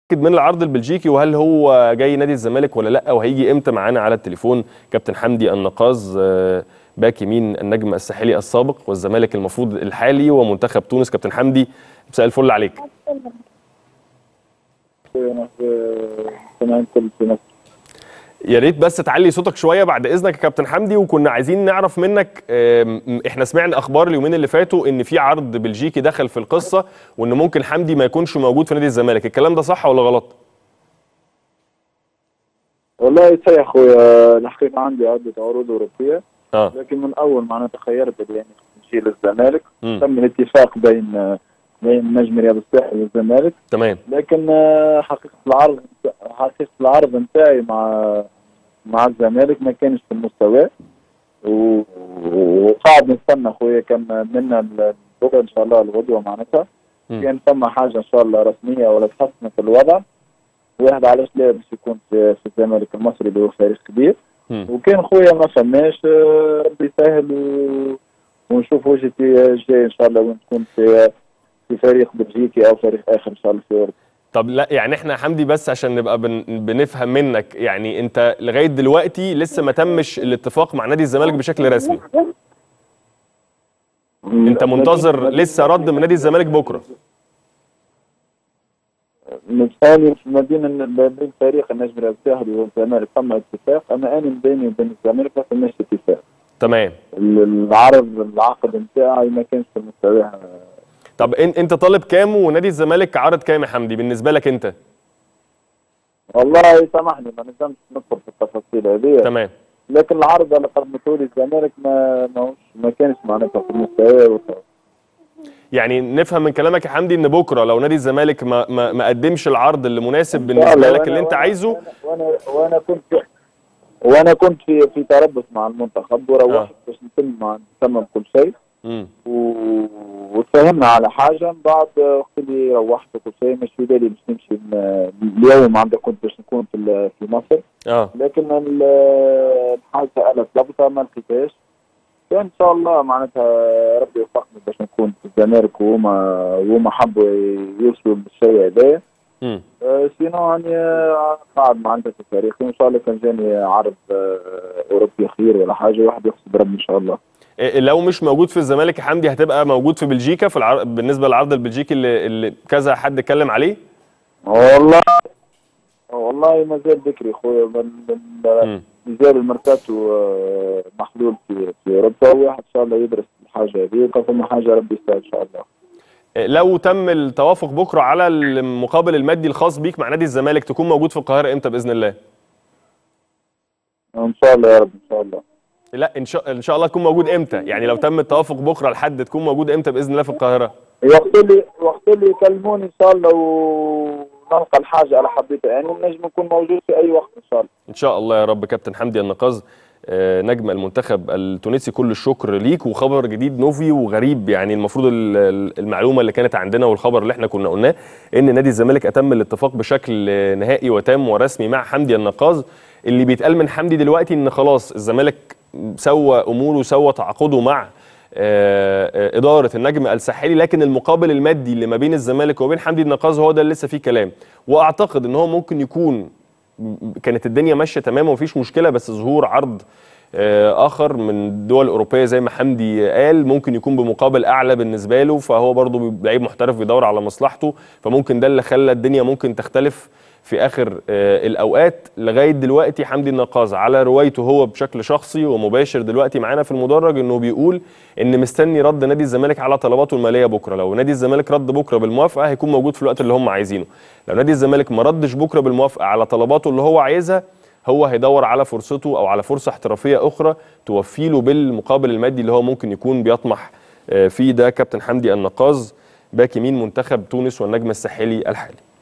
من العرض البلجيكي وهل هو جاي نادي الزمالك ولا لا وهيجي امتى معانا على التليفون كابتن حمدي النقاز آه، باك يمين النجم الساحلي السابق والزمالك المفروض الحالي ومنتخب تونس كابتن حمدي مساء الفل عليك أنا سمعت كل في مصر يا ريت بس تعلي صوتك شويه بعد اذنك يا كابتن حمدي وكنا عايزين نعرف منك آم، احنا سمعنا اخبار اليومين اللي فاتوا ان في عرض بلجيكي دخل في القصه وان ممكن حمدي ما يكونش موجود في نادي الزمالك الكلام ده صح ولا غلط والله صحيح خويا الحقيقة عندي عدة عروض أوروبية اه لكن من أول معناتها تخيرت يعني نمشي للزمالك مم. تم الاتفاق بين بين نجم رياض الساحل والزمالك تمام لكن آه، حقيقة العرض حقيقة العرض نتاعي مع مع الزمالك ما كانش في المستوى و- وقاعد نستنى خويا كان منا ال- بكره ان شاء الله الغدوه معناتها مم. كان ثم حاجه ان شاء الله رسميه ولا تحسنت الوضع واحد علاش لا باش يكون في, في الزمالك المصري اللي هو فريق كبير مم. وكان خويا ما فماش آه، ربي يسهل و... ونشوف وجهتي الجاي ان شاء الله وين تكون في في فريق بلجيكي او فريق اخر ان شاء الله في اوروبا طب لا يعني احنا يا حمدي بس عشان نبقى بن بنفهم منك يعني انت لغايه دلوقتي لسه ما تمش الاتفاق مع نادي الزمالك بشكل رسمي انت منتظر لسه رد من نادي الزمالك بكره مثالي في مدينة بين فريق النجم رياض الساحلي والزمالك ثم اتفاق اما انا بيني وبين الزمالك ما فماش اتفاق تمام ال- العرض العقد نتاعي ما كانش في مستواه طب ان انت طالب كام ونادي الزمالك عرض كام يا حمدي بالنسبه لك انت والله سامحني ما نجمش ندخل في التفاصيل هذه تمام لكن العرض اللي قدمته لي الزمالك ما ماهوش ما كانش معناتها في مستواه يعني نفهم من كلامك يا حمدي ان بكره لو نادي الزمالك ما ما, ما قدمش العرض اللي مناسب بالنسبه والله لك وأنا- اللي انت وأنا- عايزه وانا وانا كنت وانا كنت في في تربص مع المنتخب وروحت آه. باش نتم مع نتمم كل شيء مم. و- وتفاهمنا على حاجه من بعد وقت اللي روحت وكل شيء مش في بالي باش نمشي م- اليوم عندك كنت باش نكون في ال- في مصر اه لكن ال- الحاجه انا طلبتها ما لقيتهاش كان ان شاء الله معناتها ربي يوفقني باش نكون في الزمالك وهما وهما حبوا يوصلوا للشيء هذايا مم. آه، سينو يعني آه، قاعد مع عندك في التاريخ وان شاء الله كان جاني عرض آه، اوروبي خير ولا حاجه واحد يقصد ربي ان شاء الله إيه لو مش موجود في الزمالك يا حمدي هتبقى موجود في بلجيكا في العر... بالنسبه للعرض البلجيكي اللي, اللي كذا حد اتكلم عليه والله والله ما زال ذكري خويا من من- مم. مازال الميركاتو آه، محلول في في اوروبا واحد ان شاء الله يدرس الحاجه هذه وكان ثم حاجه ربي يسهل ان شاء الله إيه لو تم التوافق بكره على المقابل المادي الخاص بيك مع نادي الزمالك تكون موجود في القاهره امتى باذن الله ان شاء الله يا رب ان شاء الله لا ان شاء ان شاء الله تكون موجود امتى يعني لو تم التوافق بكره لحد تكون موجود امتى باذن الله في القاهره وقت اللي وقت اللي يكلموني ان شاء الله ونلقى الحاجه على حبيتها يعني نجم نكون موجود في اي وقت ان شاء الله ان شاء الله يا رب كابتن حمدي النقاز آه، نجم المنتخب التونسي كل الشكر ليك وخبر جديد نوفي وغريب يعني المفروض ال- ال- المعلومه اللي كانت عندنا والخبر اللي احنا كنا قلناه ان نادي الزمالك اتم الاتفاق بشكل آه، نهائي وتام ورسمي مع حمدي النقاز اللي بيتقال من حمدي دلوقتي ان خلاص الزمالك سوى اموره سوى تعاقده مع آه، آه، اداره النجم الساحلي لكن المقابل المادي اللي ما بين الزمالك وبين حمدي النقاز هو ده اللي لسه فيه كلام واعتقد ان هو ممكن يكون كانت الدنيا ماشيه تمام ومفيش مشكله بس ظهور عرض آه، اخر من الدول الاوروبيه زي ما حمدي قال ممكن يكون بمقابل اعلى بالنسبه له فهو برضه لعيب محترف بيدور على مصلحته فممكن ده اللي خلى الدنيا ممكن تختلف في اخر آه، الاوقات لغايه دلوقتي حمدي النقاز على روايته هو بشكل شخصي ومباشر دلوقتي معانا في المدرج انه بيقول ان مستني رد نادي الزمالك على طلباته الماليه بكره لو نادي الزمالك رد بكره بالموافقه هيكون موجود في الوقت اللي هم عايزينه لو نادي الزمالك ما ردش بكره بالموافقه على طلباته اللي هو عايزها هو هيدور على فرصته او على فرصه احترافيه اخرى توفي له بالمقابل المادي اللي هو ممكن يكون بيطمح آه، فيه ده كابتن حمدي النقاز باك يمين منتخب تونس والنجم الساحلي الحالي